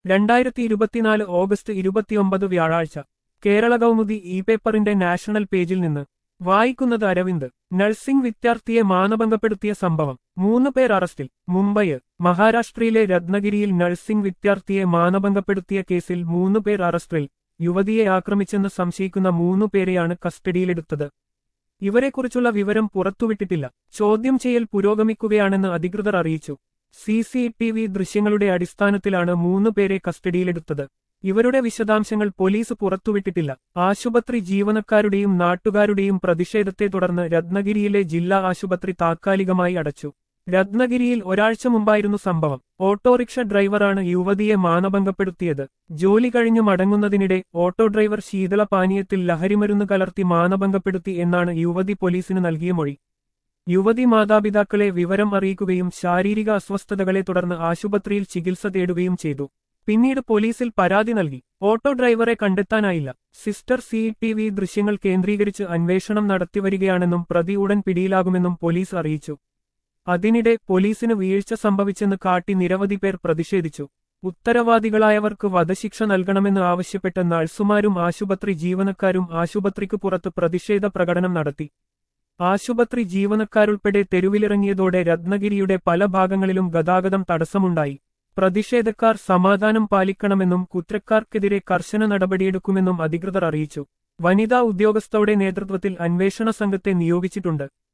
രണ്ടായിരത്തി ഇരുപത്തിനാല് ഓഗസ്റ്റ് ഇരുപത്തിയൊമ്പത് വ്യാഴാഴ്ച കേരള കൗമുദി ഇ പേപ്പറിന്റെ നാഷണൽ പേജിൽ നിന്ന് വായിക്കുന്നത് അരവിന്ദ് നഴ്സിംഗ് വിദ്യാർത്ഥിയെ മാനഭംഗപ്പെടുത്തിയ സംഭവം മൂന്ന് പേർ അറസ്റ്റിൽ മുംബൈ മഹാരാഷ്ട്രയിലെ രത്നഗിരിയിൽ നഴ്സിംഗ് വിദ്യാർത്ഥിയെ മാനഭംഗപ്പെടുത്തിയ കേസിൽ മൂന്ന് പേർ അറസ്റ്റിൽ യുവതിയെ ആക്രമിച്ചെന്ന് സംശയിക്കുന്ന മൂന്നു പേരെയാണ് കസ്റ്റഡിയിലെടുത്തത് ഇവരെക്കുറിച്ചുള്ള വിവരം പുറത്തുവിട്ടിട്ടില്ല ചോദ്യം ചെയ്യൽ പുരോഗമിക്കുകയാണെന്ന് അധികൃതർ അറിയിച്ചു സി സി ടി വി ദൃശ്യങ്ങളുടെ അടിസ്ഥാനത്തിലാണ് മൂന്ന് പേരെ കസ്റ്റഡിയിലെടുത്തത് ഇവരുടെ വിശദാംശങ്ങൾ പോലീസ് പുറത്തുവിട്ടിട്ടില്ല ആശുപത്രി ജീവനക്കാരുടെയും നാട്ടുകാരുടെയും പ്രതിഷേധത്തെ തുടർന്ന് രത്നഗിരിയിലെ ജില്ലാ ആശുപത്രി താത്കാലികമായി അടച്ചു രത്നഗിരിയിൽ ഒരാഴ്ച മുമ്പായിരുന്നു സംഭവം ഓട്ടോറിക്ഷ ഡ്രൈവറാണ് യുവതിയെ മാനഭംഗപ്പെടുത്തിയത് ജോലി കഴിഞ്ഞു മടങ്ങുന്നതിനിടെ ഓട്ടോ ഡ്രൈവർ ശീതള പാനീയത്തിൽ ലഹരിമരുന്ന് കലർത്തി മാനഭംഗപ്പെടുത്തി എന്നാണ് യുവതി പോലീസിന് നൽകിയ മൊഴി യുവതി മാതാപിതാക്കളെ വിവരം അറിയിക്കുകയും ശാരീരിക അസ്വസ്ഥതകളെ തുടർന്ന് ആശുപത്രിയിൽ ചികിത്സ തേടുകയും ചെയ്തു പിന്നീട് പോലീസിൽ പരാതി നൽകി ഓട്ടോ ഡ്രൈവറെ കണ്ടെത്താനായില്ല സിസ്റ്റർ സി ടി വി ദൃശ്യങ്ങൾ കേന്ദ്രീകരിച്ച് അന്വേഷണം നടത്തിവരികയാണെന്നും പ്രതി ഉടൻ പിടിയിലാകുമെന്നും പോലീസ് അറിയിച്ചു അതിനിടെ പോലീസിന് വീഴ്ച സംഭവിച്ചെന്ന് കാട്ടി നിരവധി പേർ പ്രതിഷേധിച്ചു ഉത്തരവാദികളായവർക്ക് വധശിക്ഷ നൽകണമെന്ന് ആവശ്യപ്പെട്ട് നഴ്സുമാരും ആശുപത്രി ജീവനക്കാരും ആശുപത്രിക്ക് പുറത്ത് പ്രതിഷേധ പ്രകടനം നടത്തി ആശുപത്രി ജീവനക്കാരുൾപ്പെടെ തെരുവിലിറങ്ങിയതോടെ രത്നഗിരിയുടെ പല ഭാഗങ്ങളിലും ഗതാഗതം തടസ്സമുണ്ടായി പ്രതിഷേധക്കാർ സമാധാനം പാലിക്കണമെന്നും കുറ്റക്കാർക്കെതിരെ കർശന നടപടിയെടുക്കുമെന്നും അധികൃതർ അറിയിച്ചു വനിതാ ഉദ്യോഗസ്ഥരുടെ നേതൃത്വത്തിൽ അന്വേഷണ സംഘത്തെ നിയോഗിച്ചിട്ടുണ്ട്